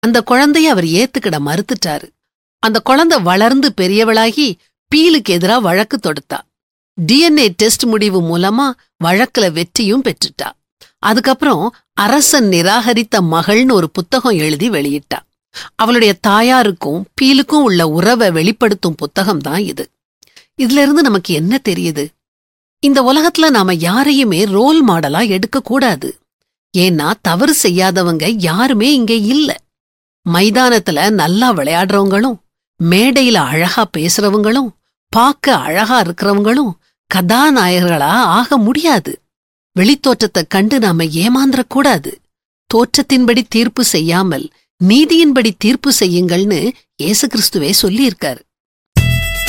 அந்த குழந்தைய அவர் ஏத்துக்கிட மறுத்துட்டாரு அந்த குழந்தை வளர்ந்து பெரியவளாகி பீலுக்கு எதிரா வழக்கு தொடுத்தா டிஎன்ஏ டெஸ்ட் முடிவு மூலமா வழக்குல வெற்றியும் பெற்றுட்டா அதுக்கப்புறம் அரசன் நிராகரித்த மகள்னு ஒரு புத்தகம் எழுதி வெளியிட்டா அவளுடைய தாயாருக்கும் பீலுக்கும் உள்ள உறவை வெளிப்படுத்தும் புத்தகம் தான் இது இதுல இருந்து நமக்கு என்ன தெரியுது இந்த உலகத்துல நாம யாரையுமே ரோல் மாடலா எடுக்க கூடாது ஏன்னா தவறு செய்யாதவங்க யாருமே இங்க இல்ல மைதானத்துல நல்லா விளையாடுறவங்களும் மேடையில அழகா பேசுறவங்களும் பார்க்க அழகா இருக்கிறவங்களும் கதாநாயகர்களா ஆக முடியாது வெளித்தோற்றத்தை கண்டு நாம ஏமாந்துடக்கூடாது தோற்றத்தின்படி தீர்ப்பு செய்யாமல் நீதியின்படி தீர்ப்பு செய்யுங்கள்னு இயேசு கிறிஸ்துவே சொல்லியிருக்காரு